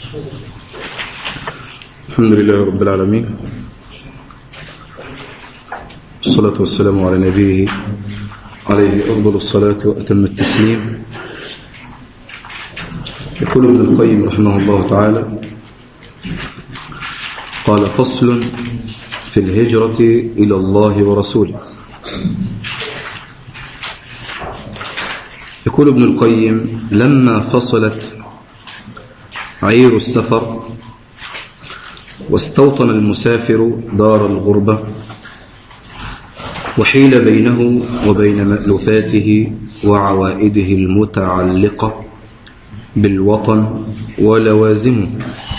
الحمد لله رب العالمين الصلاة والسلام على نبيه عليه أفضل الصلاة وأتم التسليم يقول ابن القيم رحمه الله تعالى قال فصل في الهجرة إلى الله ورسوله يقول ابن القيم لما فصلت عير السفر واستوطن المسافر دار الغربة وحيل بينه وبين مألوفاته وعوائده المتعلقة بالوطن ولوازمه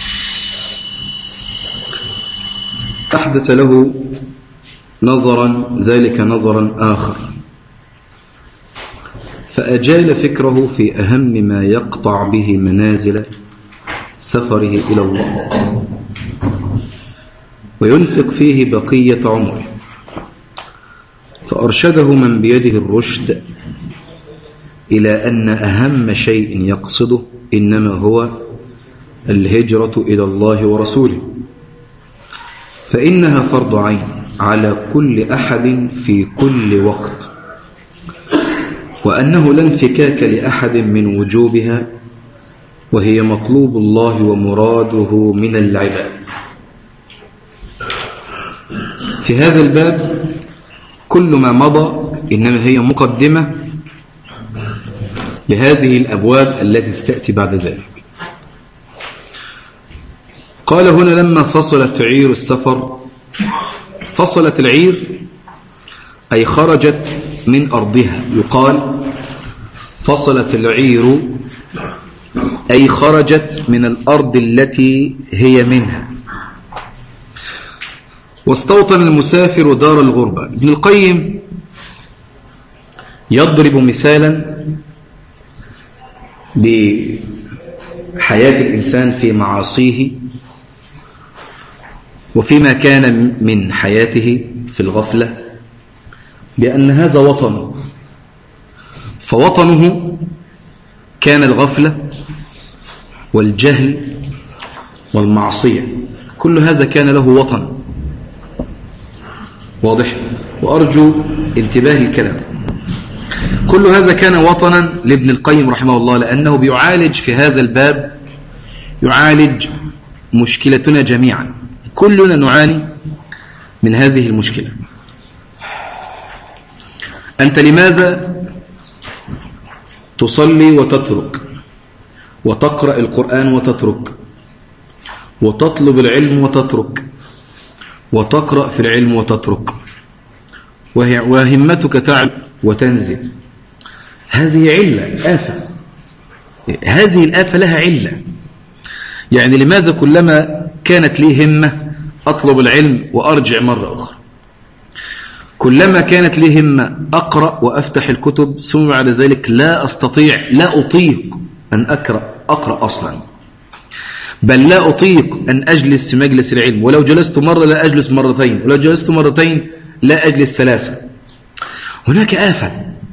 أحدث له نظرا ذلك نظرا آخر فأجال فكره في أهم ما يقطع به منازل سفره إلى الله وينفق فيه بقية عمره فأرشده من بيده الرشد إلى أن أهم شيء يقصده إنما هو الهجرة إلى الله ورسوله فإنها فرض عين على كل أحد في كل وقت وأنه لا انفكاك لأحد من وجوبها وهي مطلوب الله ومراده من العباد في هذا الباب كل ما مضى إنما هي مقدمة لهذه الأبواب التي ستأتي بعد ذلك قال هنا لما فصلت عير السفر فصلت العير أي خرجت من أرضها يقال فصلت العير أي خرجت من الأرض التي هي منها واستوطن المسافر دار الغربة ابن القيم يضرب مثالا بحياة الإنسان في معاصيه وفيما كان من حياته في الغفلة بأن هذا وطن فوطنه كان الغفلة والجهل والمعصية كل هذا كان له وطن واضح وأرجو انتباه الكلام كل هذا كان وطنا لابن القيم رحمه الله لأنه بيعالج في هذا الباب يعالج مشكلتنا جميعا كلنا نعاني من هذه المشكلة أنت لماذا تصلي وتترك وتقرأ القرآن وتترك وتطلب العلم وتترك وتقرأ في العلم وتترك وهمتك تعلو وتنزل هذه علة آفة هذه الآفة لها علة يعني لماذا كلما كانت لي همة أطلب العلم وأرجع مرة أخرى كلما كانت لي همة أقرأ وأفتح الكتب ثم بعد ذلك لا أستطيع لا أطيق أن أقرأ, أقرأ أصلا بل لا أطيق أن أجلس في مجلس العلم ولو جلست مرة لا أجلس مرتين ولو جلست مرتين لا أجلس ثلاثة هناك آفة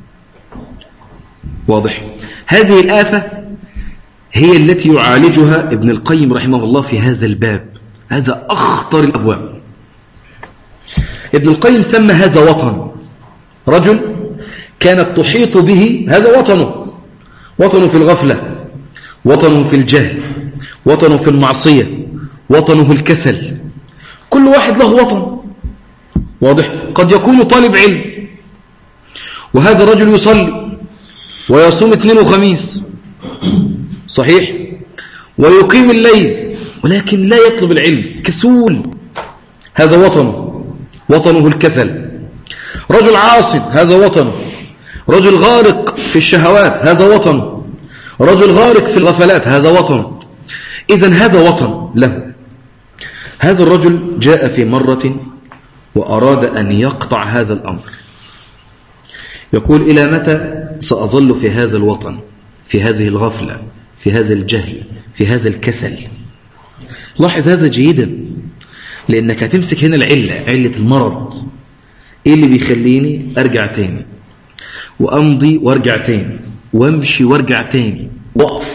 واضح هذه الآفة هي التي يعالجها ابن القيم رحمه الله في هذا الباب هذا أخطر الأبواب ابن القيم سمى هذا وطن رجل كانت تحيط به هذا وطنه وطنه في الغفلة وطنه في الجهل وطنه في المعصية وطنه الكسل كل واحد له وطن واضح قد يكون طالب علم وهذا الرجل يصلي ويصوم اثنين وخميس صحيح ويقيم الليل ولكن لا يطلب العلم كسول هذا وطنه وطنه الكسل رجل عاصب هذا وطنه رجل غارق في الشهوات هذا وطنه رجل غارق في الغفلات هذا وطن إذا هذا وطن له هذا الرجل جاء في مرة وأراد أن يقطع هذا الأمر يقول إلى متى سأظل في هذا الوطن في هذه الغفلة في هذا الجهل في هذا الكسل لاحظ هذا جيدا لأنك هتمسك هنا العلة علة المرض إيه اللي بيخليني أرجع تاني وأمضي وأرجع تاني وأمشي وأرجع تاني وقف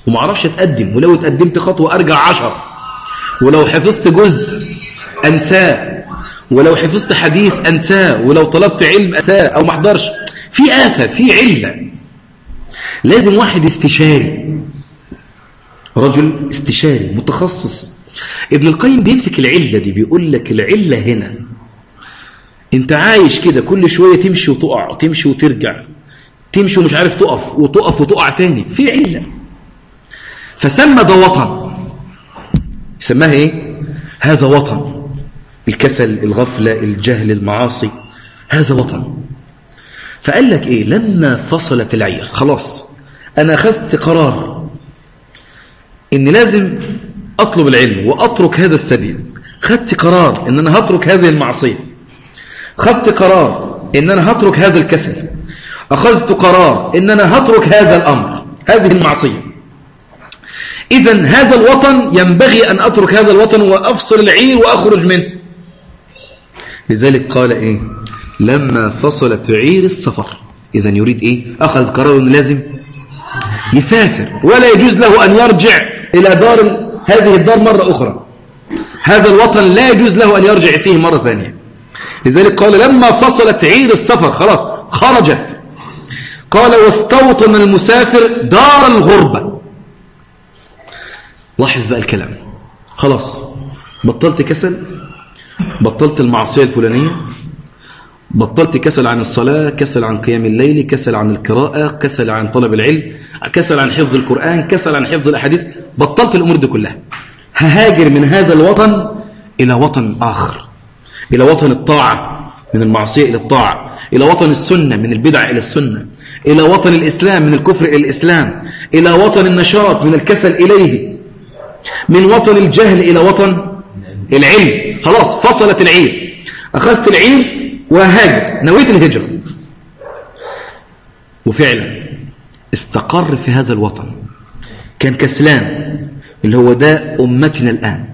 وما اعرفش اتقدم ولو اتقدمت خطوة ارجع عشر ولو حفظت جزء انساه ولو حفظت حديث انساه ولو طلبت علم انساه او ما احضرش في آفة في علة لازم واحد استشاري رجل استشاري متخصص ابن القيم بيمسك العلة دي بيقول لك العلة هنا انت عايش كده كل شوية تمشي وتقع تمشي وترجع تمشي ومش عارف تقف وتقف وتقع تاني في علة فسمى ده وطن سماها ايه هذا وطن الكسل الغفلة الجهل المعاصي هذا وطن فقال لك ايه لما فصلت العير خلاص انا اخذت قرار ان لازم اطلب العلم واترك هذا السبيل خدت قرار ان انا هترك هذه المعصية خدت قرار ان انا هترك هذا الكسل اخذت قرار ان انا هترك هذا الامر هذه المعصية اذا هذا الوطن ينبغي ان اترك هذا الوطن وافصل العير واخرج منه لذلك قال ايه لما فصلت عير السفر إذا يريد إيه أخذ قرار لازم يسافر ولا يجوز له أن يرجع إلى دار هذه الدار مرة أخرى هذا الوطن لا يجوز له أن يرجع فيه مرة ثانية لذلك قال لما فصلت عير السفر خلاص خرجت قال واستوطن المسافر دار الغربة لاحظ بقى الكلام خلاص بطلت كسل بطلت المعصية الفلانية بطلت كسل عن الصلاة كسل عن قيام الليل كسل عن القراءة كسل عن طلب العلم كسل عن حفظ القرآن كسل عن حفظ الأحاديث بطلت الأمور دي كلها ههاجر من هذا الوطن إلى وطن آخر إلى وطن الطاعة من المعصية إلى الطاعة إلى وطن السنة من البدع إلى السنة إلى وطن الإسلام من الكفر إلى الإسلام إلى وطن النشاط من الكسل إليه من وطن الجهل إلى وطن العلم خلاص فصلت العير أخذت العير وهاجر نويت الهجرة وفعلا استقر في هذا الوطن كان كسلان اللي هو ده أمتنا الآن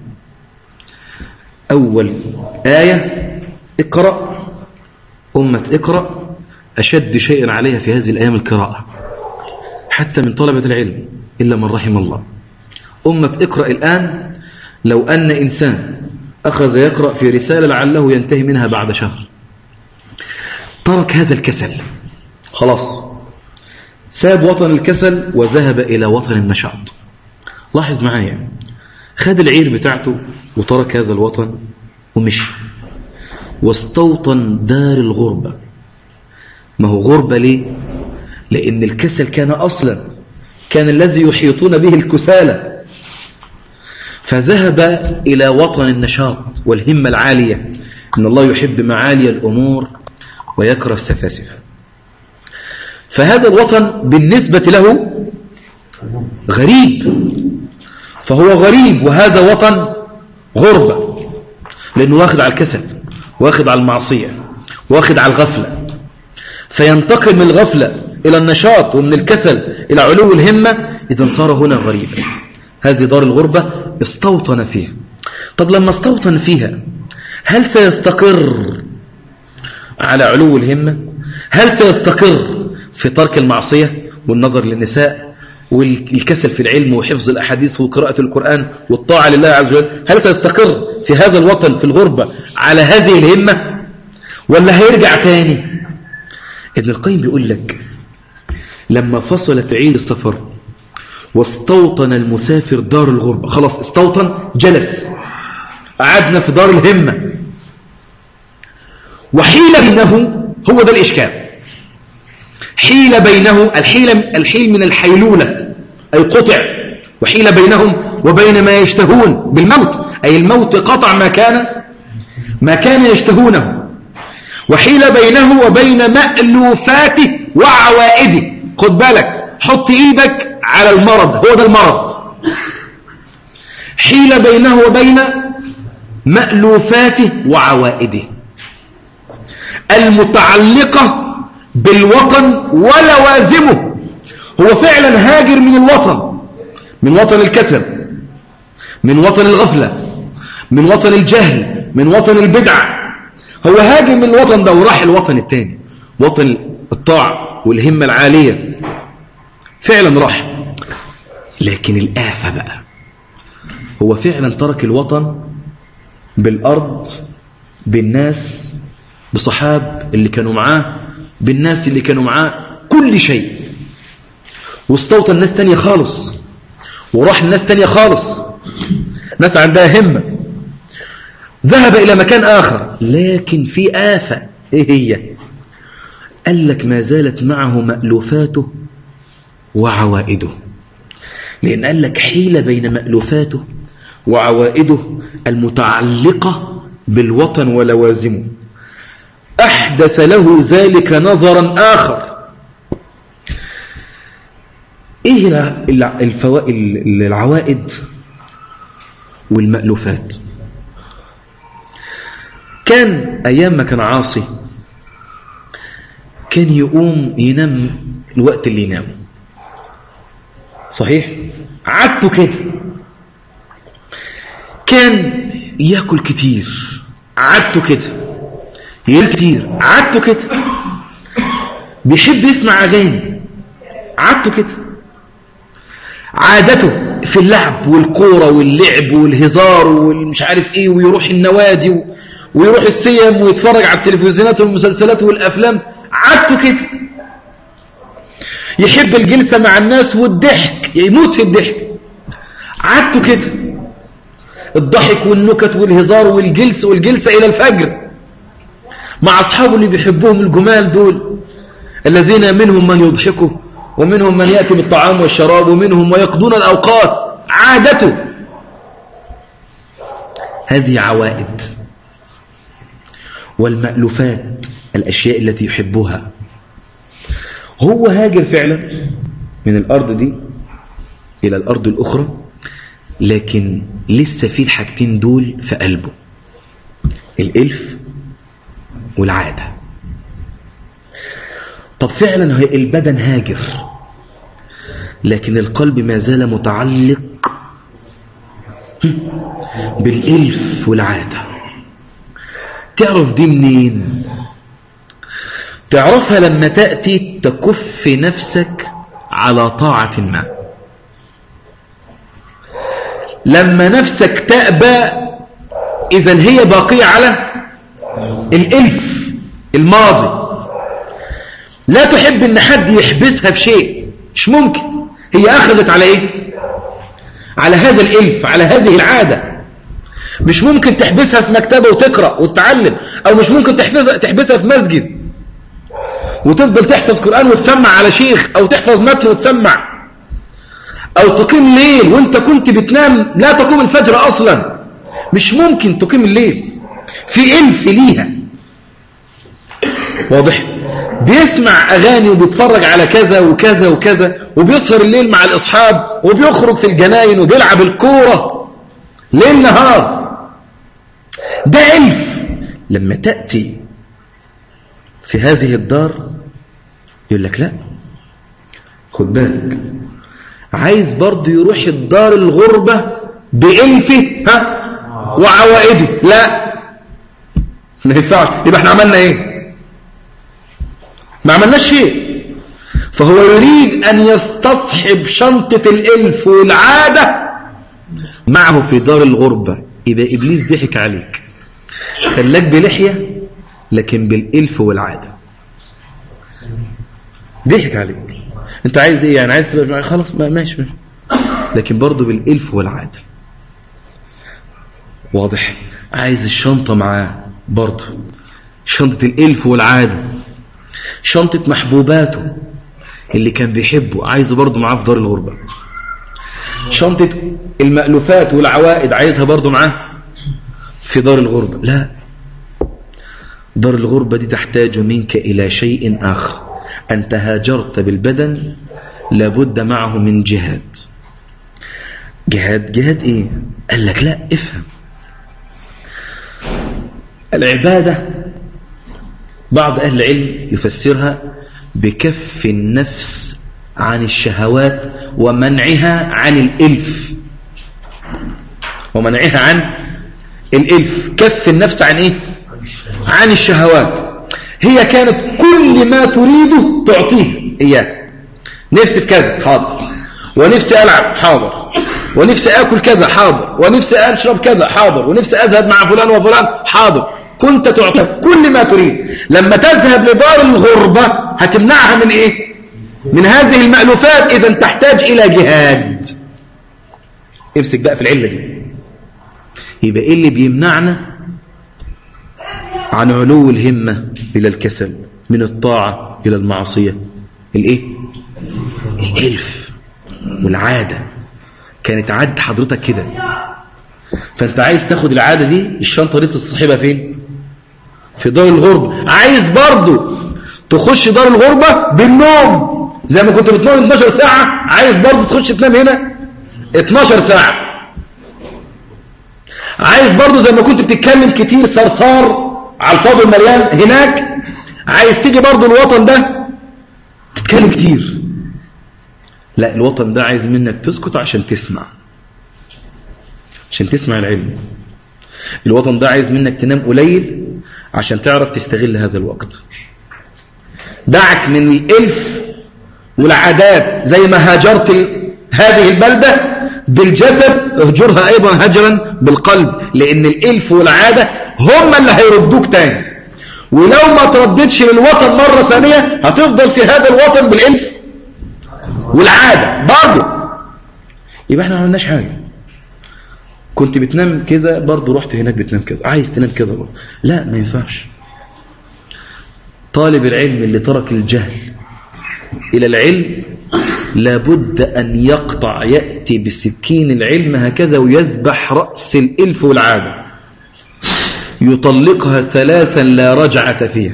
أول آية اقرأ أمة اقرأ أشد شيء عليها في هذه الأيام القراءة حتى من طلبة العلم إلا من رحم الله أمة اقرأ الآن لو أن إنسان أخذ يقرأ في رسالة لعله ينتهي منها بعد شهر ترك هذا الكسل خلاص ساب وطن الكسل وذهب إلى وطن النشاط لاحظ معايا خد العير بتاعته وترك هذا الوطن ومشي واستوطن دار الغربة ما هو غربة ليه؟ لأن الكسل كان أصلا كان الذي يحيطون به الكسالى فذهب إلى وطن النشاط والهمة العالية إن الله يحب معالي الأمور ويكره السفاسفة فهذا الوطن بالنسبة له غريب فهو غريب وهذا وطن غربة لأنه واخد على الكسل واخد على المعصية واخد على الغفلة فينتقل من الغفلة إلى النشاط ومن الكسل إلى علو الهمة إذا صار هنا غريبا هذه دار الغربة استوطن فيها طب لما استوطن فيها هل سيستقر على علو الهمة هل سيستقر في ترك المعصية والنظر للنساء والكسل في العلم وحفظ الأحاديث وقراءة القرآن والطاعة لله عز وجل هل سيستقر في هذا الوطن في الغربة على هذه الهمة ولا هيرجع تاني ابن القيم بيقول لك لما فصلت عيد السفر واستوطن المسافر دار الغربة خلاص استوطن جلس قعدنا في دار الهمة وحيل بينه هو ده الإشكال حيل بينه الحيل, الحيل من الحيلولة أي قطع وحيل بينهم وبين ما يشتهون بالموت أي الموت قطع ما كان ما كان يشتهونه وحيل بينه وبين مألوفاته وعوائده خد بالك حط ايدك على المرض هو ده المرض حيل بينه وبين مألوفاته وعوائده المتعلقة بالوطن ولوازمه هو فعلا هاجر من الوطن من وطن الكسل من وطن الغفلة من وطن الجهل من وطن البدع هو هاجر من الوطن ده وراح الوطن الثاني وطن الطاعة والهمة العالية فعلا راح لكن الآفة بقى هو فعلا ترك الوطن بالأرض بالناس بصحاب اللي كانوا معاه بالناس اللي كانوا معاه كل شيء واستوطن ناس تانية خالص وراح الناس تانية خالص ناس عندها همة ذهب إلى مكان آخر لكن في آفة إيه هي قال لك ما زالت معه مألوفاته وعوائده لأن قال لك حيلة بين مألوفاته وعوائده المتعلقة بالوطن ولوازمه أحدث له ذلك نظرا آخر إيه الفوائد العوائد والمألوفات كان أيام ما كان عاصي كان يقوم ينام الوقت اللي ينام صحيح عادته كده كان ياكل كتير عادته كده ينام كتير عادته كده بيحب يسمع أغاني عادته كده عادته في اللعب والكورة واللعب والهزار والمش عارف ايه ويروح النوادي ويروح السيم ويتفرج على التلفزيونات والمسلسلات والأفلام عادته كده يحب الجلسة مع الناس والضحك يموت في الضحك عادته كده الضحك والنكت والهزار والجلس والجلسة إلى الفجر مع أصحابه اللي بيحبوهم الجمال دول الذين منهم من يضحكوا ومنهم من يأتي بالطعام والشراب ومنهم ويقضون الأوقات عادته هذه عوائد والمألوفات الأشياء التي يحبها هو هاجر فعلا من الأرض دي إلى الأرض الأخرى لكن لسه في الحاجتين دول في قلبه الإلف والعادة طب فعلا هي البدن هاجر لكن القلب ما زال متعلق بالإلف والعادة تعرف دي منين تعرفها لما تأتي تكف نفسك على طاعة ما لما نفسك تأبى إذا هي باقية على الإلف الماضي لا تحب ان حد يحبسها في شيء مش ممكن هي أخذت على إيه على هذا الإلف على هذه العادة مش ممكن تحبسها في مكتبة وتقرأ وتتعلم أو مش ممكن تحبسها, تحبسها في مسجد وتفضل تحفظ قرآن وتسمع على شيخ أو تحفظ متن وتسمع أو تقيم ليل وانت كنت بتنام لا تقوم الفجر أصلا مش ممكن تقيم الليل في إلف ليها واضح بيسمع أغاني وبيتفرج على كذا وكذا وكذا وبيسهر الليل مع الأصحاب وبيخرج في الجناين وبيلعب الكورة ليل نهار ده ألف لما تأتي في هذه الدار يقول لك لا خد بالك عايز برضه يروح الدار الغربة بألفه ها وعوائده لا ما ينفعش يبقى احنا عملنا ايه ما عملناش شيء فهو يريد أن يستصحب شنطة الإلف والعادة معه في دار الغربة إذا إبليس ضحك عليك خلاك بلحية لكن بالإلف والعادة ضحك عليك انت عايز ايه يعني عايز تبقى خلاص ما ماشي ماشي لكن برضه بالإلف والعادة واضح عايز الشنطة معاه برضه شنطة الإلف والعادة شنطة محبوباته اللي كان بيحبه عايزه برضه معاه في دار الغربة شنطة المألوفات والعوائد عايزها برضه معاه في دار الغربة لا دار الغربة دي تحتاج منك إلى شيء آخر أنت هاجرت بالبدن لابد معه من جهاد جهاد جهاد إيه قال لك لا افهم العبادة بعض أهل العلم يفسرها بكف النفس عن الشهوات ومنعها عن الإلف ومنعها عن الإلف كف النفس عن إيه عن الشهوات هي كانت كل ما تريده تعطيه إياه نفسي في كذا حاضر ونفسي ألعب حاضر ونفسي آكل كذا حاضر ونفسي أشرب كذا حاضر ونفسي أذهب مع فلان وفلان حاضر كنت تعطي كل ما تريد لما تذهب لدار الغربة هتمنعها من إيه من هذه المألوفات إذا تحتاج إلى جهاد امسك بقى في العلة دي يبقى إيه اللي بيمنعنا عن علو الهمة إلى الكسل من الطاعة إلى المعصية الإيه الإلف والعادة كانت عادة حضرتك كده فأنت عايز تاخد العادة دي الشنطة دي تصحبها فين في دار الغربة عايز برضو تخش دار الغربة بالنوم زي ما كنت بتنام 12 ساعة عايز برضو تخش تنام هنا 12 ساعة عايز برضو زي ما كنت بتتكلم كتير صرصار على الفاضي المليان هناك عايز تيجي برضو الوطن ده تتكلم كتير لا الوطن ده عايز منك تسكت عشان تسمع عشان تسمع العلم الوطن ده عايز منك تنام قليل عشان تعرف تستغل هذا الوقت دعك من الإلف والعادات زي ما هاجرت هذه البلدة بالجسد اهجرها أيضا هجرا بالقلب لأن الإلف والعادة هم اللي هيردوك تاني ولو ما ترددش للوطن مرة ثانية هتفضل في هذا الوطن بالإلف والعادة برضه يبقى احنا ما عملناش حاجة كنت بتنام كذا برضه رحت هناك بتنام كذا عايز تنام كذا برضه لا ما ينفعش طالب العلم اللي ترك الجهل إلى العلم لابد أن يقطع يأتي بسكين العلم هكذا ويذبح رأس الإلف والعادة يطلقها ثلاثا لا رجعة فيها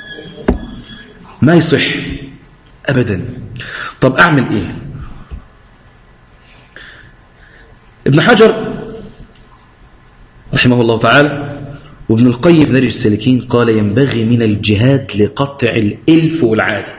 ما يصح أبدا طب أعمل إيه ابن حجر رحمه الله تعالى وابن القيم في نرج السالكين قال ينبغي من الجهاد لقطع الإلف والعادة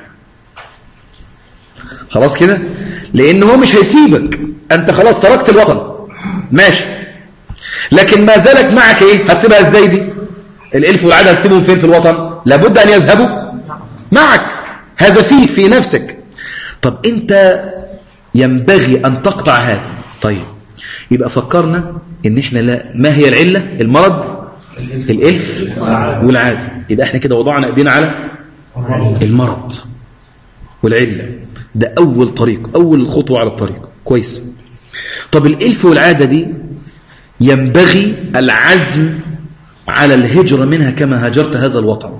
خلاص كده لأن هو مش هيسيبك أنت خلاص تركت الوطن ماشي لكن ما زالت معك إيه هتسيبها إزاي دي الإلف والعادة هتسيبهم فين في الوطن لابد أن يذهبوا معك هذا فيك في نفسك طب أنت ينبغي أن تقطع هذا طيب يبقى فكرنا ان احنا لا ما هي العلة المرض الالف والعادة يبقى احنا كده وضعنا ايدينا على المرض والعلة ده اول طريق اول خطوة على الطريق كويس طب الالف والعادة دي ينبغي العزم على الهجرة منها كما هاجرت هذا الوطن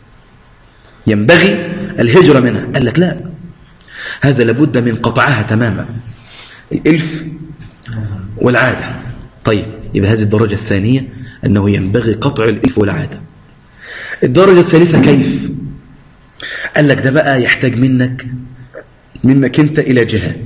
ينبغي الهجرة منها قال لك لا هذا لابد من قطعها تماما الالف والعادة طيب يبقى هذه الدرجة الثانية أنه ينبغي قطع الإلف والعادة الدرجة الثالثة كيف قال لك ده بقى يحتاج منك منك أنت إلى جهاد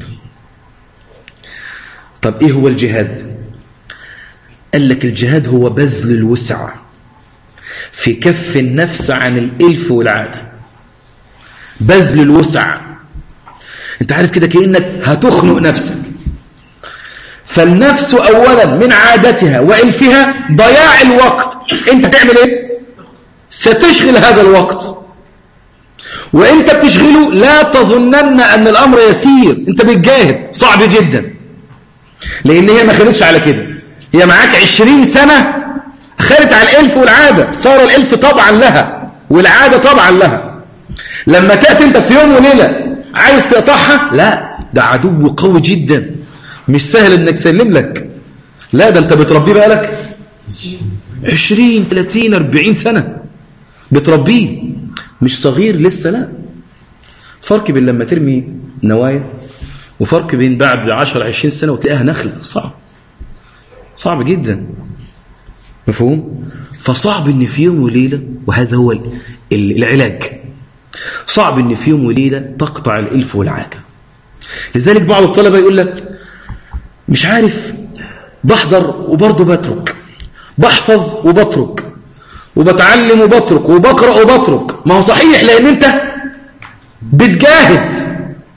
طب إيه هو الجهاد قال لك الجهاد هو بذل الوسع في كف النفس عن الإلف والعادة بذل الوسع انت عارف كده كأنك هتخنق نفسك فالنفس أولا من عادتها وإلفها ضياع الوقت أنت تعمل إيه؟ ستشغل هذا الوقت وإنت بتشغله لا تظنن أن الأمر يسير أنت بتجاهد صعب جدا لأن هي ما خدتش على كده هي معاك عشرين سنة خدت على الإلف والعادة صار الإلف طبعا لها والعادة طبعا لها لما تأتي أنت في يوم وليلة عايز تقطعها لا ده عدو قوي جدا مش سهل انك تسلم لك لا ده انت بتربيه بقالك 20 30 40 سنة بتربيه مش صغير لسه لا فرق بين لما ترمي نوايا وفرق بين بعد 10 20 سنة وتلاقيها نخلة صعب صعب جدا مفهوم فصعب ان في يوم وليلة وهذا هو العلاج صعب ان في يوم وليلة تقطع الالف والعادة لذلك بعض الطلبة يقول لك مش عارف بحضر وبرضه بترك بحفظ وبترك وبتعلم وبترك وبقرأ وبترك ما هو صحيح لأن أنت بتجاهد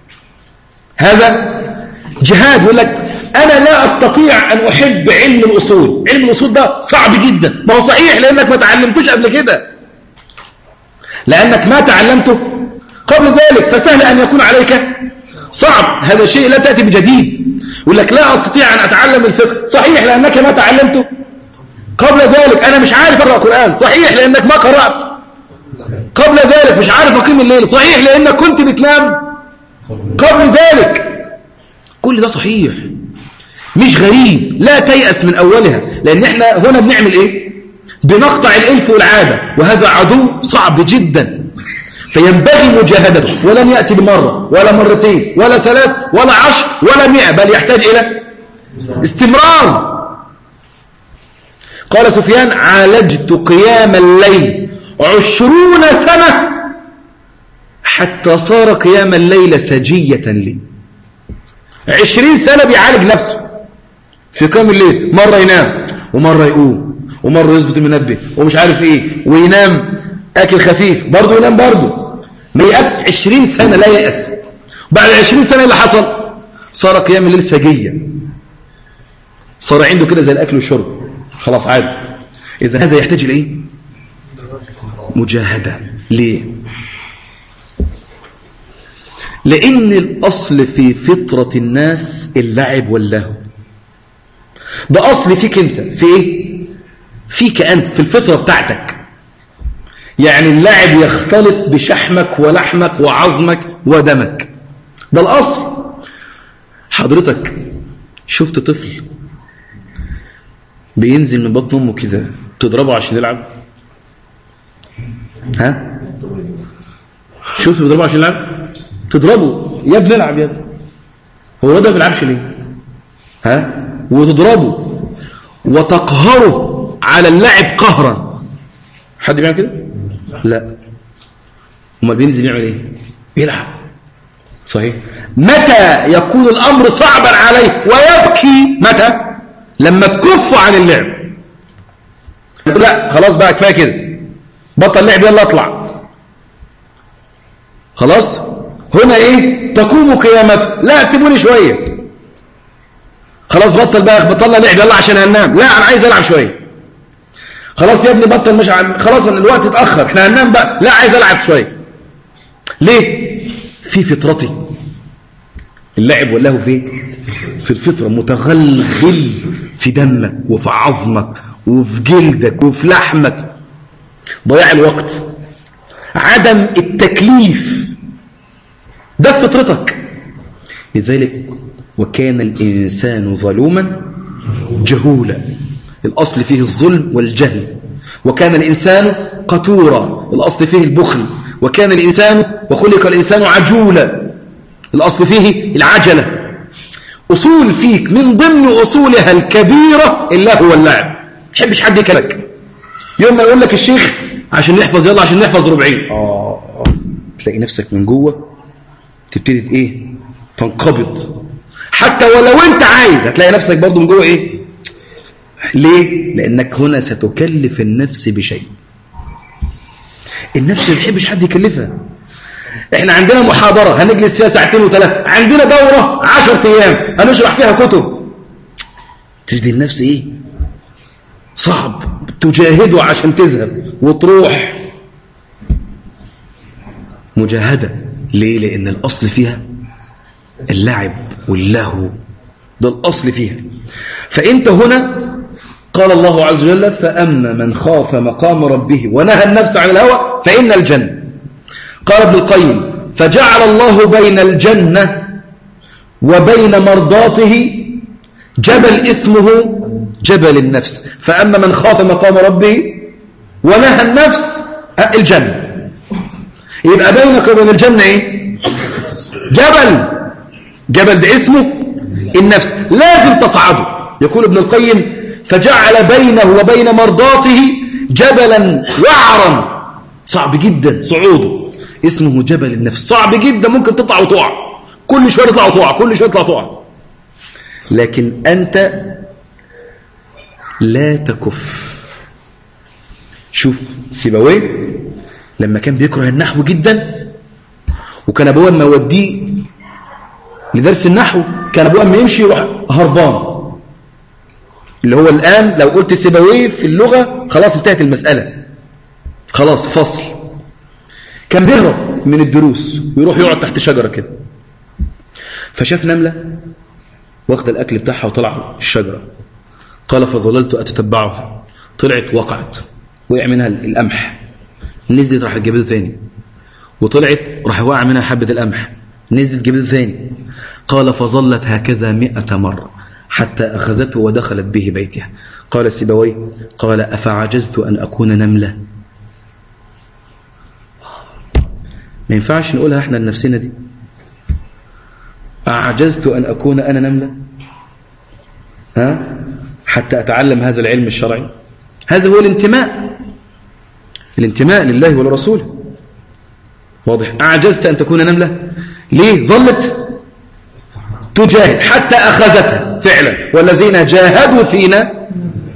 هذا جهاد يقول لك أنا لا أستطيع أن أحب علم الأصول علم الأصول ده صعب جدا ما هو صحيح لأنك ما تعلمتوش قبل كده لأنك ما تعلمته قبل ذلك فسهل أن يكون عليك صعب هذا شيء لا تأتي بجديد يقول لك لا أستطيع أن أتعلم الفقه صحيح لأنك ما تعلمته قبل ذلك أنا مش عارف أقرأ قرآن صحيح لأنك ما قرأت قبل ذلك مش عارف أقيم الليل صحيح لأنك كنت بتنام قبل ذلك كل ده صحيح مش غريب لا تيأس من أولها لأن احنا هنا بنعمل إيه بنقطع الإلف والعادة وهذا عدو صعب جدا فينبغي مجاهدته ولن يأتي بمرة ولا مرتين ولا ثلاث ولا عشر ولا مئة بل يحتاج إلى استمرار قال سفيان عالجت قيام الليل عشرون سنة حتى صار قيام الليل سجية لي عشرين سنة بيعالج نفسه في قيام الليل مرة ينام ومرة يقوم ومرة يظبط المنبه ومش عارف ايه وينام اكل خفيف برضه ينام برضه ما يأس عشرين سنة لا يأس بعد عشرين سنة اللي حصل صار قيام الليل سجية صار عنده كده زي الأكل والشرب خلاص عادي إذا هذا يحتاج إلى إيه مجاهدة ليه لأن الأصل في فطرة الناس اللعب واللهو ده أصل فيك أنت في إيه فيك أنت في الفطرة بتاعتك يعني اللعب يختلط بشحمك ولحمك وعظمك ودمك ده الأصل حضرتك شفت طفل بينزل من بطن أمه كده تضربه عشان يلعب ها شفت بيضربه عشان يلعب تضربه يا ابني العب يا ابني هو ده ما بيلعبش ليه ها وتضربه وتقهره على اللعب قهرا حد بيعمل كده لا امال بينزل يعمل ايه يلعب صحيح متى يكون الامر صعبا عليه ويبكي متى لما تكف عن اللعب لا خلاص بقى كفايه كده بطل لعب يلا اطلع خلاص هنا ايه تقوم قيامته لا سيبوني شويه خلاص بطل بقى بطلنا لعب يلا عشان هننام لا انا عايز العب شويه خلاص يا ابني بطل مش عم... خلاص الوقت اتاخر احنا هننام بقى لا عايز العب شويه ليه في فطرتي اللعب والله في في الفطره متغلغل في دمك وفي عظمك وفي جلدك وفي لحمك ضياع الوقت عدم التكليف ده في فطرتك لذلك وكان الإنسان ظلوما جهولا الأصل فيه الظلم والجهل وكان الإنسان قتورا الأصل فيه البخل وكان الإنسان وخلق الإنسان عجولا الأصل فيه العجلة أصول فيك من ضمن أصولها الكبيرة اللهو واللعب تحبش حد يكلك يوم ما يقول لك الشيخ عشان نحفظ يلا عشان نحفظ ربعين آه تلاقي نفسك من جوه تبتدي ايه تنقبض حتى ولو انت عايز هتلاقي نفسك برضو من جوه ايه ليه لانك هنا ستكلف النفس بشيء النفس ما بتحبش حد يكلفها احنا عندنا محاضرة هنجلس فيها ساعتين وثلاثة عندنا دورة عشرة ايام هنشرح فيها كتب تجد النفس ايه صعب تجاهده عشان تذهب وتروح مجاهدة ليه لان الاصل فيها اللعب واللهو ده الأصل فيها فأنت هنا قال الله عز وجل فأما من خاف مقام ربه ونهى النفس عن الهوى فإن الجنة قال ابن القيم فجعل الله بين الجنة وبين مرضاته جبل اسمه جبل النفس فأما من خاف مقام ربه ونهى النفس الجنة يبقى بينك وبين الجنة ايه جبل جبل ده اسمه النفس لازم تصعده يقول ابن القيم فجعل بينه وبين مرضاته جبلا وعرا صعب جدا صعوده اسمه جبل النفس صعب جدا ممكن تطلع وتقع كل شوية تطلع وتقع كل شوية تطلع وتقع لكن أنت لا تكف شوف سيبويه لما كان بيكره النحو جدا وكان أبوه ما يوديه لدرس النحو كان أبوه أما يمشي يروح هربان اللي هو الآن لو قلت سيبويه في اللغة خلاص انتهت المسألة خلاص فصل كان بيهرب من الدروس ويروح يقعد تحت شجرة كده فشاف نملة واخد الأكل بتاعها وطلع الشجرة قال فظللت أتتبعها طلعت وقعت وقع منها القمح نزلت راح جابته تاني وطلعت راح وقع منها حبة القمح نزلت جابته ثاني قال فظلت هكذا مئة مرة حتى أخذته ودخلت به بيتها قال سيبوي قال أفعجزت أن أكون نملة ما ينفعش نقولها احنا لنفسنا دي أعجزت أن أكون أنا نملة ها حتى أتعلم هذا العلم الشرعي هذا هو الانتماء الانتماء لله ولرسوله واضح أعجزت أن تكون نملة ليه ظلت تجاهد حتى أخذتها فعلا والذين جاهدوا فينا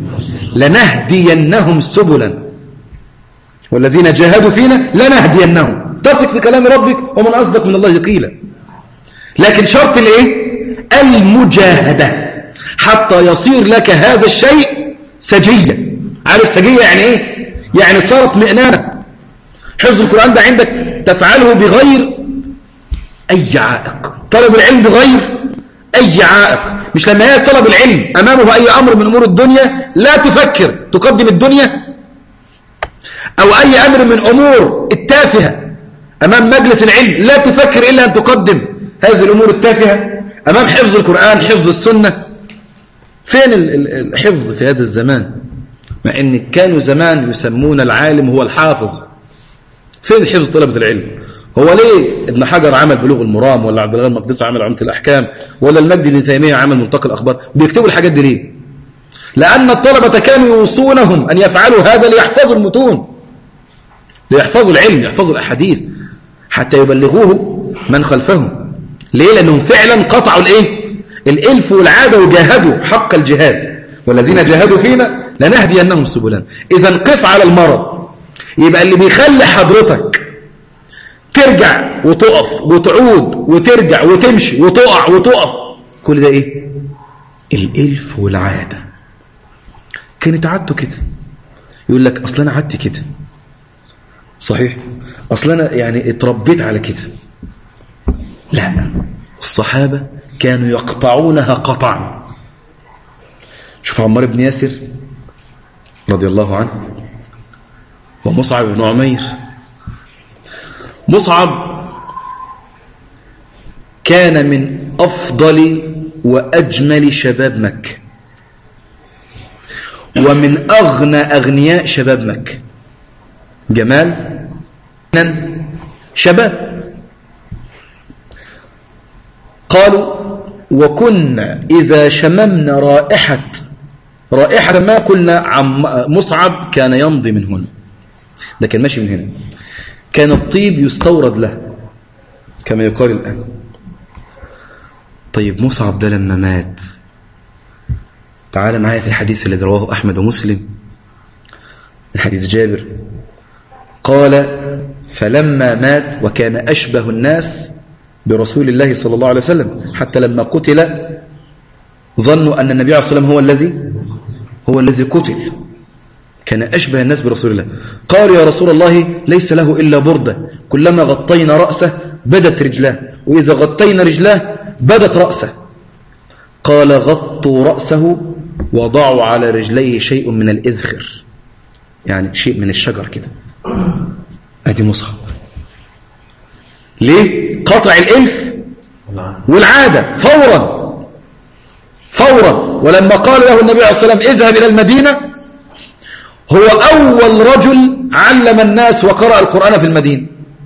لنهدينهم سبلا والذين جاهدوا فينا لنهدينهم تثق في كلام ربك ومن أصدق من الله قيلا لكن شرط الايه المجاهدة حتى يصير لك هذا الشيء سجيا عارف سجية يعني ايه يعني صارت مئنانة حفظ القرآن ده عندك تفعله بغير أي عائق طلب العلم بغير أي عائق مش لما هي طلب العلم أمامه أي أمر من أمور الدنيا لا تفكر تقدم الدنيا أو أي أمر من أمور التافهة أمام مجلس العلم لا تفكر إلا أن تقدم هذه الأمور التافهة أمام حفظ القرآن حفظ السنة فين الحفظ في هذا الزمان مع أن كانوا زمان يسمون العالم هو الحافظ فين حفظ طلبة العلم هو ليه ابن حجر عمل بلوغ المرام ولا عبد الغني المقدسي عمل عملة الأحكام ولا المجد بن تيمية عمل منطق الأخبار بيكتبوا الحاجات دي ليه لأن الطلبة كانوا يوصونهم أن يفعلوا هذا ليحفظوا المتون ليحفظوا العلم يحفظوا الأحاديث حتى يبلغوه من خلفهم ليه لأنهم فعلا قطعوا الإيه الإلف والعادة وجاهدوا حق الجهاد والذين جاهدوا فينا لنهدينهم سبلنا إذا قف على المرض يبقى اللي بيخلي حضرتك ترجع وتقف وتعود وترجع وتمشي وتقع وتقف كل ده ايه الالف والعاده كانت عادته كده يقول لك اصل انا عادتي كده صحيح اصل انا يعني اتربيت على كده لا الصحابه كانوا يقطعونها قطعا شوف عمار بن ياسر رضي الله عنه ومصعب بن عمير مصعب كان من أفضل وأجمل شباب مكة ومن أغنى أغنياء شباب مكة جمال شباب قالوا وكنا إذا شممنا رائحة رائحة ما قلنا عم مصعب كان يمضي من هنا لكن ماشي من هنا كان الطيب يستورد له كما يقال الآن طيب مصعب ده لما مات تعال معايا في الحديث الذي رواه أحمد ومسلم من حديث جابر قال فلما مات وكان أشبه الناس برسول الله صلى الله عليه وسلم حتى لما قتل ظنوا أن النبي عليه الصلاة والسلام هو الذي هو الذي قتل كان أشبه الناس برسول الله قال يا رسول الله ليس له إلا بردة كلما غطينا رأسه بدت رجلاه وإذا غطينا رجلاه بدت رأسه قال غطوا رأسه وضعوا على رجليه شيء من الإذخر يعني شيء من الشجر كده أدي مصحف ليه قطع الإلف والعادة فورا فورا ولما قال له النبي عليه الصلاة والسلام اذهب إلى المدينة هو أول رجل علم الناس وقرأ القرآن في المدينة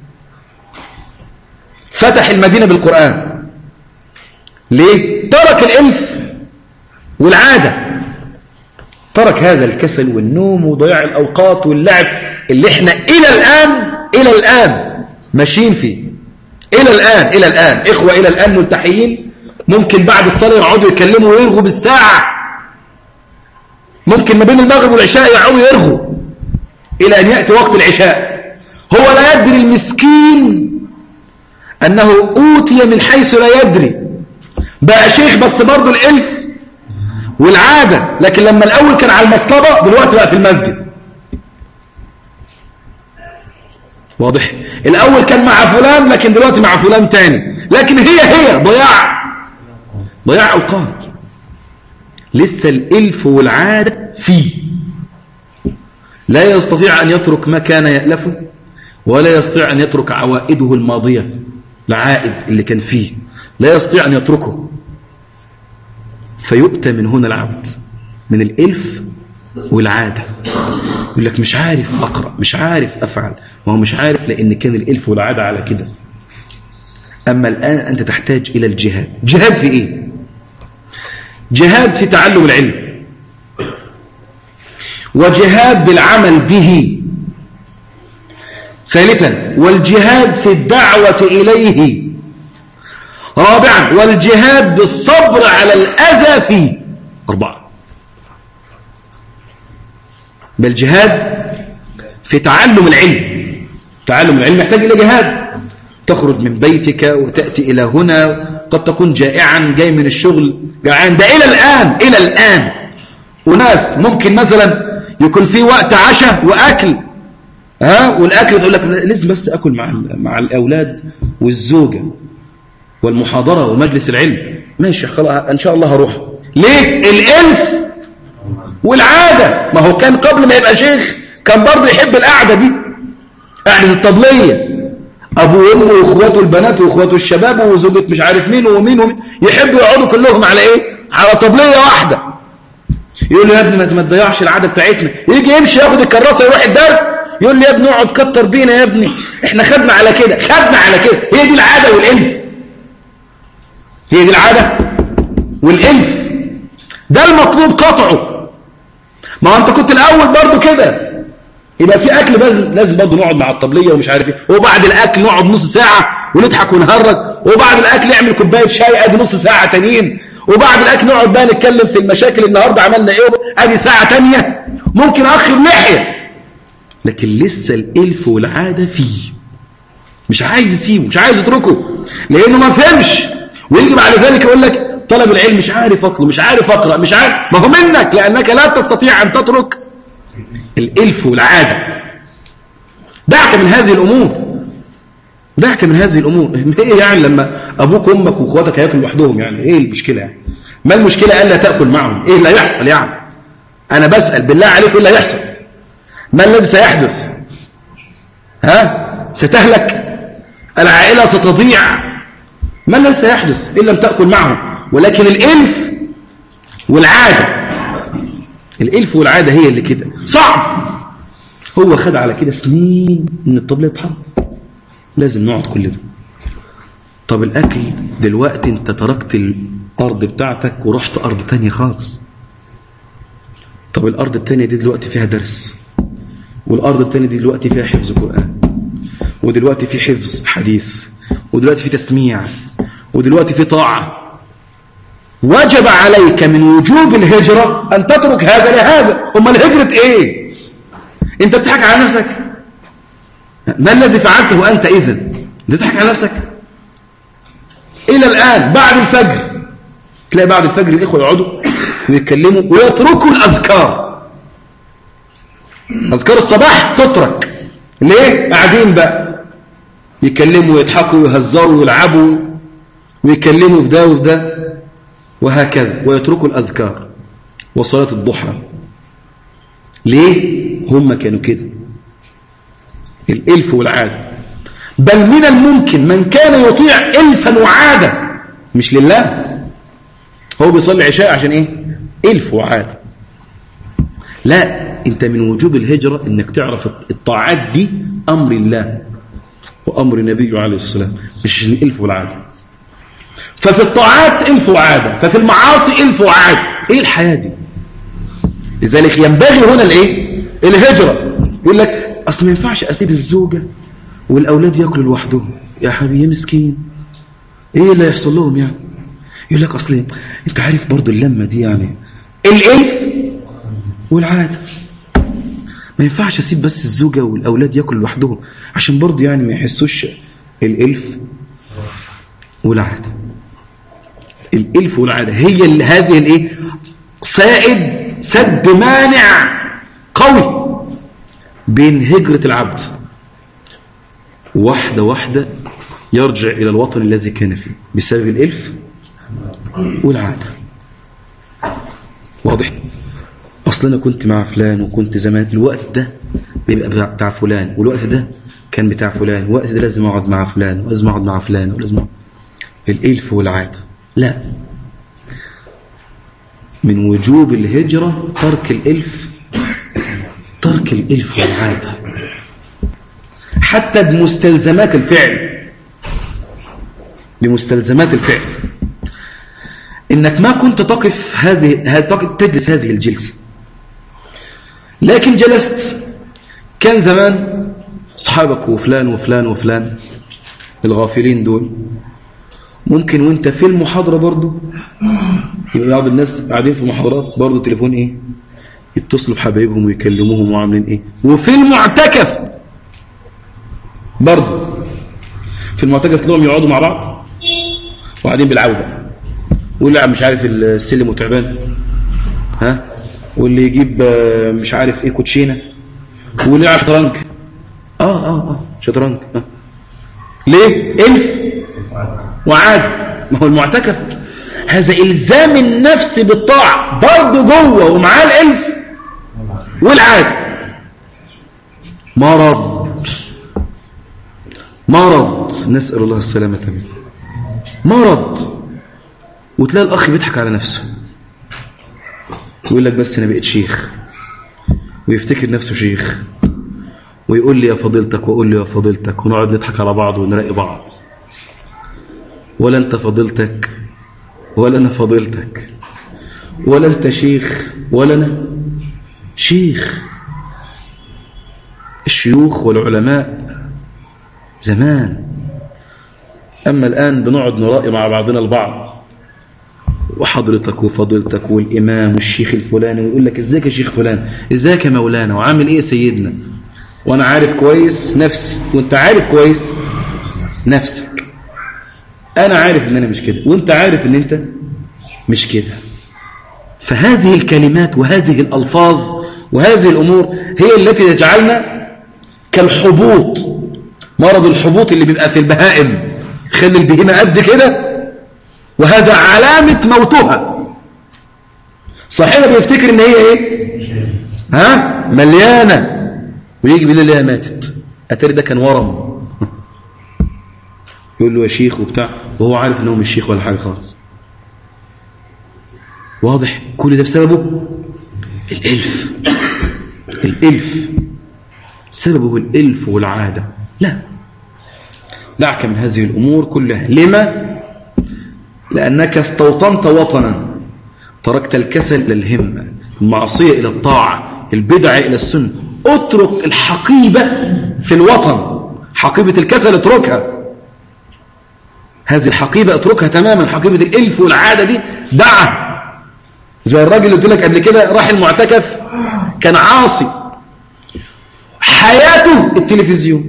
فتح المدينة بالقرآن ليه؟ ترك الإلف والعادة ترك هذا الكسل والنوم وضياع الأوقات واللعب اللي احنا إلى الآن إلى الآن ماشيين فيه إلى الآن إلى الآن إخوة إلى الآن ملتحيين ممكن بعد الصلاة يقعدوا يكلموا ويرغوا بالساعة ممكن ما بين المغرب والعشاء يقعدوا يرغوا إلى أن يأتي وقت العشاء هو لا يدري المسكين أنه أوتي من حيث لا يدري بقى شيخ بس برضه الإلف والعادة لكن لما الأول كان على المصطبة دلوقتي بقى في المسجد واضح الأول كان مع فلان لكن دلوقتي مع فلان تاني لكن هي هي ضياع ضياع أوقات لسه الإلف والعادة فيه لا يستطيع أن يترك ما كان يألفه ولا يستطيع أن يترك عوائده الماضية العائد اللي كان فيه لا يستطيع أن يتركه فيؤتى من هنا العبد من الإلف والعادة يقول لك مش عارف أقرأ مش عارف أفعل ما هو مش عارف لأن كان الإلف والعادة على كده أما الآن أنت تحتاج إلى الجهاد جهاد في إيه جهاد في تعلم العلم وجهاد بالعمل به ثالثا والجهاد في الدعوة إليه رابعا والجهاد بالصبر على الأذى فيه أربعة بل جهاد في تعلم العلم تعلم العلم يحتاج إلى جهاد تخرج من بيتك وتأتي إلى هنا قد تكون جائعا جاي من الشغل جعان ده إلى الآن إلى الآن وناس ممكن مثلا يكون في وقت عشاء وأكل ها والأكل تقول لك لازم بس أكل مع مع الأولاد والزوجة والمحاضرة ومجلس العلم ماشي خلاص إن شاء الله هروح ليه الإلف والعادة ما هو كان قبل ما يبقى شيخ كان برضه يحب القعدة دي قعدة الطبلية أبوه وأمه وإخواته البنات وإخواته الشباب وزوجة مش عارف مين ومين ومين يحبوا يقعدوا كلهم على إيه على طبلية واحدة يقول له يا ابني ما تضيعش العادة بتاعتنا يجي يمشي ياخد الكراسة يروح الدرس يقول لي يا ابني اقعد كتر بينا يا ابني احنا خدنا على كده خدنا على كده هي دي العادة والإلف هي دي العادة والإلف ده المطلوب قطعه ما هو انت كنت الأول برضو كده يبقى في أكل لازم برضو نقعد مع الطبلية ومش عارف ايه وبعد الأكل نقعد نص ساعة ونضحك ونهرج وبعد الأكل نعمل كوباية شاي ادي نص ساعة تانيين وبعد الأكل نقعد بقى نتكلم في المشاكل النهاردة عملنا ايه ادي ساعة تانية ممكن أخر لحية لكن لسه الإلف والعادة فيه مش عايز يسيبه مش عايز يتركه لأنه ما فهمش ويجي بعد ذلك يقول لك طلب العلم مش عارف اطلب مش عارف اقرا مش عارف ما هو منك لانك لا تستطيع ان تترك الالف والعاده دعك من هذه الامور دعك من هذه الامور ايه يعني لما ابوك وامك واخواتك هياكلوا لوحدهم يعني ايه المشكله يعني ما المشكله الا تاكل معهم ايه اللي هيحصل يعني انا بسال بالله عليك ايه اللي هيحصل ما الذي سيحدث ها ستهلك العائله ستضيع ما الذي سيحدث إن لم تأكل معهم ولكن الإلف والعادة الإلف والعادة هي اللي كده صعب هو خد على كده سنين إن الطبلة يتحط لازم نقعد كل ده طب الأكل دلوقتي أنت تركت الأرض بتاعتك ورحت أرض تانية خالص طب الأرض التانية دي دلوقتي فيها درس والأرض التانية دي دلوقتي فيها حفظ قرآن ودلوقتي في حفظ حديث ودلوقتي في تسميع ودلوقتي في طاعة وجب عليك من وجوب الهجرة أن تترك هذا لهذا أما الهجرة إيه أنت بتضحك على نفسك ما الذي فعلته أنت إذن بتضحك على نفسك إلى الآن بعد الفجر تلاقي بعد الفجر الإخوة يقعدوا ويتكلموا ويتركوا الأذكار أذكار الصباح تترك ليه؟ قاعدين بقى يكلموا ويضحكوا ويهزروا ويلعبوا ويكلموا في ده وفي ده وهكذا ويتركوا الأذكار وصلاة الضحى ليه؟ هم كانوا كده الإلف والعادة بل من الممكن من كان يطيع إلفا وعادة مش لله هو بيصلي عشاء عشان إيه؟ إلف وعادة لا أنت من وجوب الهجرة أنك تعرف الطاعات دي أمر الله وأمر النبي عليه الصلاة والسلام مش الإلف والعادة ففي الطاعات إلف وعادة ففي المعاصي إلف وعادة إيه الحياة دي لذلك ينبغي هنا الإيه الهجرة يقول لك أصل ما ينفعش أسيب الزوجة والأولاد يأكلوا لوحدهم يا حبيبي مسكين إيه اللي يحصل لهم يعني يقول لك أصل أنت عارف برضو اللمة دي يعني الإلف والعادة ما ينفعش أسيب بس الزوجة والأولاد يأكلوا لوحدهم عشان برضو يعني ما يحسوش الإلف والعادة الإلف والعادة هي اللي هذه الإيه سائد سد مانع قوي بين هجرة العبد واحدة واحدة يرجع إلى الوطن الذي كان فيه بسبب الإلف والعادة واضح أصلا أنا كنت مع فلان وكنت زمان الوقت ده بيبقى بتاع فلان والوقت ده كان بتاع فلان الوقت ده لازم أقعد مع فلان ولازم أقعد مع فلان ولازم أقعد. الإلف والعادة لا من وجوب الهجرة ترك الإلف ترك الإلف والعادة حتى بمستلزمات الفعل بمستلزمات الفعل إنك ما كنت تقف هذه تجلس هذه الجلسة لكن جلست كان زمان أصحابك وفلان وفلان وفلان الغافلين دول ممكن وانت في المحاضرة برضو يبقى بعض الناس قاعدين في محاضرات برضو تليفون ايه يتصلوا بحبايبهم ويكلموهم وعاملين ايه وفي المعتكف برضو في المعتكف تلاقيهم يقعدوا مع بعض وقاعدين بيلعبوا بقى واللي مش عارف السلم وتعبان ها واللي يجيب مش عارف ايه كوتشينه واللي يلعب شطرنج اه اه اه شطرنج آه. ليه الف وعاد ما هو المعتكف هذا الزام النفس بالطاعه برضه جوه ومعاه الالف والعاد مرض مرض نسال الله السلامه منه مرض وتلاقي الأخ بيضحك على نفسه ويقول لك بس أنا بقيت شيخ ويفتكر نفسه شيخ ويقول لي يا فضيلتك وأقول لي يا فضيلتك ونقعد نضحك على بعض ونراقي بعض ولا أنت فضيلتك ولا أنا فضيلتك ولا أنت شيخ ولا أنا شيخ الشيوخ والعلماء زمان أما الآن بنقعد نرائي مع بعضنا البعض وحضرتك وفضيلتك والإمام والشيخ الفلاني ويقول لك ازيك يا شيخ فلان ازيك يا مولانا وعامل ايه يا سيدنا وانا عارف كويس نفسي وانت عارف كويس نفسك انا عارف ان انا مش كده وانت عارف ان انت مش كده فهذه الكلمات وهذه الألفاظ وهذه الأمور هي التي تجعلنا كالحبوط مرض الحبوط اللي بيبقى في البهائم خلي البهيمة قد كده وهذا علامة موتها صاحبها بيفتكر ان هي ايه ها مليانة ويجي بالليل هي ماتت اتاري ده كان ورم يقول له يا شيخ وبتاع وهو عارف انه مش شيخ ولا حاجة خالص واضح كل ده بسببه الالف الالف سببه الالف والعادة لا دعك من هذه الأمور كلها لما لأنك استوطنت وطنا تركت الكسل إلى الهمة المعصية إلى الطاعة البدع إلى السنة اترك الحقيبة في الوطن حقيبة الكسل اتركها هذه الحقيبة اتركها تماما حقيبة الإلف والعادة دي دعها زي الراجل اللي قلت لك قبل كده راح المعتكف كان عاصي حياته التلفزيون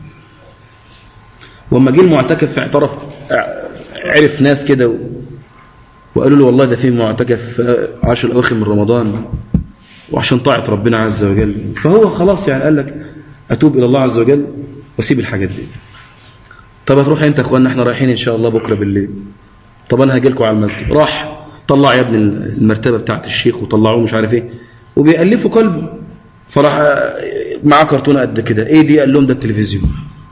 وما جه المعتكف اعترف عرف ناس كده و... وقالوا له والله ده في معتكف عشر الاواخر من رمضان وعشان طاعة ربنا عز وجل فهو خلاص يعني قال لك اتوب الى الله عز وجل واسيب الحاجات دي طب هتروح انت يا اخوانا احنا رايحين ان شاء الله بكره بالليل طب انا هاجي لكم على المسجد راح طلع يا ابني المرتبه بتاعت الشيخ وطلعوه مش عارف ايه وبيألفوا قلبه فراح معاه كرتونه قد كده ايه دي قال لهم ده التلفزيون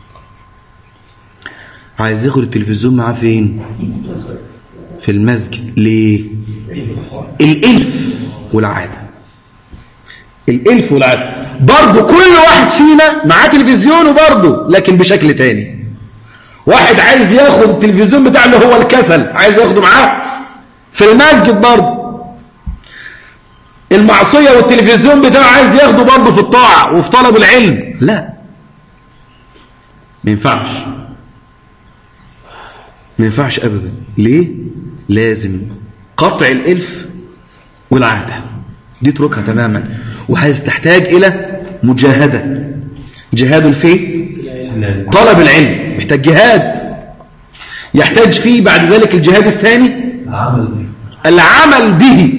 عايز ياخد التلفزيون معاه فين في المسجد ليه الالف والعاده الالف والعاده برضه كل واحد فينا معاه تلفزيون وبرضه لكن بشكل تاني واحد عايز ياخد التلفزيون بتاعه اللي هو الكسل عايز ياخده معاه في المسجد برضه المعصية والتلفزيون بتاعه عايز ياخده برضه في الطاعة وفي طلب العلم لا ما ينفعش ما ينفعش أبدا ليه لازم قطع الإلف والعادة دي اتركها تماما وهذا تحتاج إلى مجاهدة جهاد في طلب العلم محتاج جهاد يحتاج فيه بعد ذلك الجهاد الثاني العمل به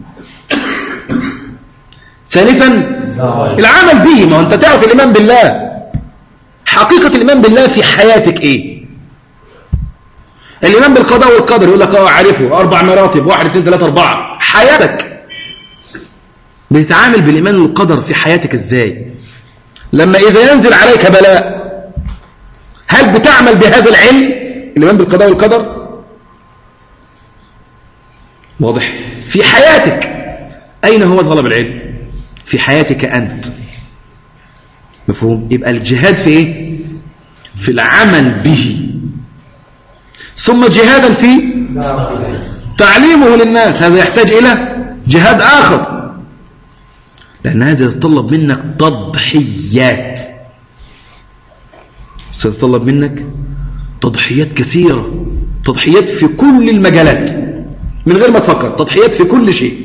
ثالثا العمل به ما انت تعرف الإيمان بالله حقيقة الإيمان بالله في حياتك ايه الإيمان بالقضاء والقدر يقول لك اه عارفه أربع مراتب واحد اثنين ثلاثة أربعة حياتك بتتعامل بالإيمان والقدر في حياتك إزاي لما إذا ينزل عليك بلاء هل بتعمل بهذا العلم الإيمان بالقضاء والقدر واضح في حياتك أين هو طلب العلم في حياتك أنت مفهوم يبقى الجهاد في إيه في العمل به ثم جهادا في تعليمه للناس هذا يحتاج إلى جهاد آخر لأن هذا يتطلب منك تضحيات سيتطلب منك تضحيات كثيرة تضحيات في كل المجالات من غير ما تفكر تضحيات في كل شيء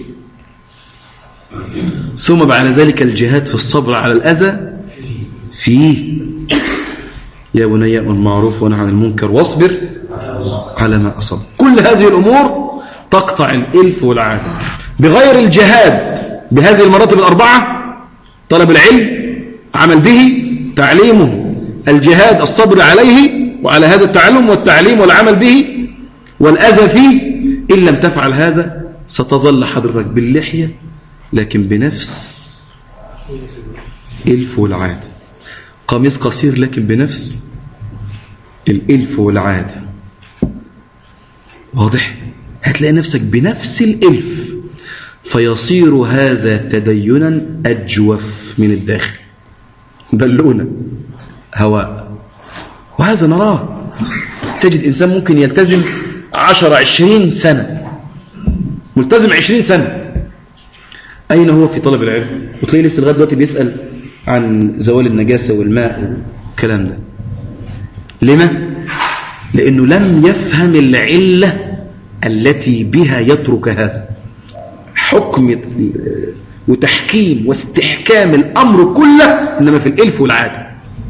ثم بعد ذلك الجهاد في الصبر على الأذى فيه يا بني أمر المعروف ونهى عن المنكر واصبر على ما أصاب كل هذه الأمور تقطع الإلف والعادة بغير الجهاد بهذه المراتب الأربعة طلب العلم عمل به تعليمه الجهاد الصبر عليه وعلى هذا التعلم والتعليم والعمل به والأذى فيه إن لم تفعل هذا ستظل حضرتك باللحية لكن بنفس إلف والعادة قميص قصير لكن بنفس الإلف والعادة واضح هتلاقي نفسك بنفس الإلف فيصير هذا تدينا أجوف من الداخل دلونا هواء وهذا نراه تجد إنسان ممكن يلتزم عشر عشرين سنة ملتزم عشرين سنة أين هو في طلب العلم وتلاقيه لسه لغاية دلوقتي بيسأل عن زوال النجاسة والماء والكلام ده لما؟ لأنه لم يفهم العلة التي بها يترك هذا حكم وتحكيم واستحكام الأمر كله إنما في الإلف والعادة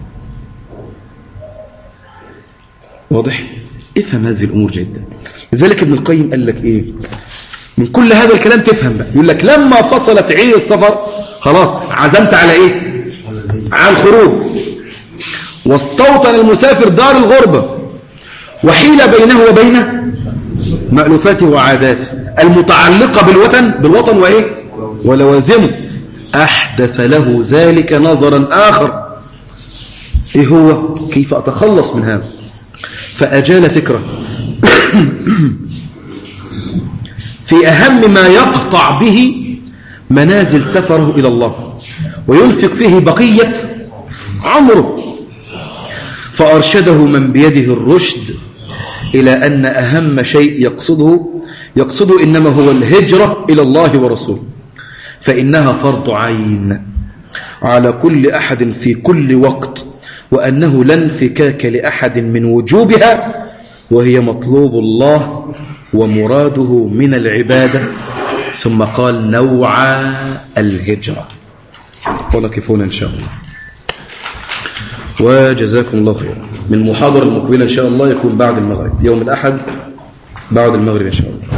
واضح؟ افهم هذه الأمور جدا لذلك ابن القيم قال لك إيه من كل هذا الكلام تفهم بقى يقول لك لما فصلت عين السفر خلاص عزمت على إيه على الخروج واستوطن المسافر دار الغربة وحيل بينه وبين مألوفاته وعاداته المتعلقة بالوطن بالوطن وإيه ولوازمه أحدث له ذلك نظرا آخر إيه هو كيف أتخلص من هذا فأجال فكرة في أهم ما يقطع به منازل سفره إلى الله وينفق فيه بقية عمره فأرشده من بيده الرشد إلى أن أهم شيء يقصده يقصده إنما هو الهجرة إلى الله ورسوله فإنها فرض عين على كل أحد في كل وقت وأنه لا انفكاك لأحد من وجوبها وهي مطلوب الله ومراده من العبادة ثم قال نوع الهجرة ونقفون إن شاء الله وجزاكم الله خيرا من المحاضرة المقبلة إن شاء الله يكون بعد المغرب يوم الأحد بعد المغرب إن شاء الله